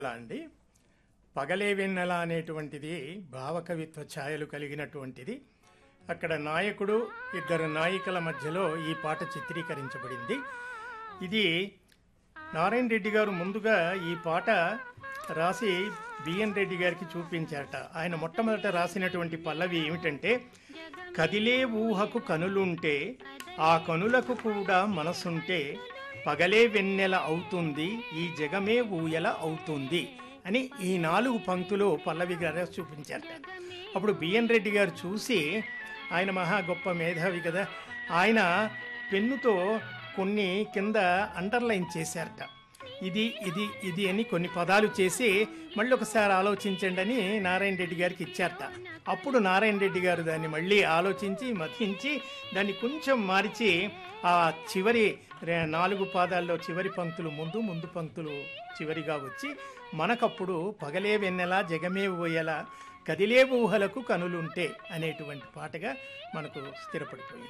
అలా అండి పగలే వెన్నెల అనేటువంటిది భావకవిత్వ ఛాయలు కలిగినటువంటిది అక్కడ నాయకుడు ఇద్దరు నాయికల మధ్యలో ఈ పాట చిత్రీకరించబడింది ఇది నారాయణ రెడ్డి గారు ముందుగా ఈ పాట రాసి బిఎన్ రెడ్డి గారికి చూపించారట ఆయన మొట్టమొదట రాసినటువంటి పల్లవి ఏమిటంటే కదిలే ఊహకు కనులుంటే ఆ కనులకు కూడా మనసుంటే పగలే వెన్నెల అవుతుంది ఈ జగమే ఊయల అవుతుంది అని ఈ నాలుగు పంక్తులు పల్లవి గారు చూపించారట అప్పుడు బిఎన్ రెడ్డి గారు చూసి ఆయన మహా గొప్ప మేధావి కదా ఆయన పెన్నుతో కొన్ని కింద అండర్లైన్ చేశారట ఇది ఇది ఇది అని కొన్ని పదాలు చేసి మళ్ళీ ఒకసారి ఆలోచించండి అని నారాయణ రెడ్డి గారికి ఇచ్చారట అప్పుడు నారాయణ రెడ్డి గారు దాన్ని మళ్ళీ ఆలోచించి మతించి దాన్ని కొంచెం మార్చి ఆ చివరి రే- నాలుగు పాదాల్లో చివరి పంక్తులు ముందు ముందు పంక్తులు చివరిగా వచ్చి మనకప్పుడు పగలే వెన్నెల జగమే ఊయల కదిలే ఊహలకు కనులుంటే అనేటువంటి పాటగా మనకు స్థిరపడిపోయింది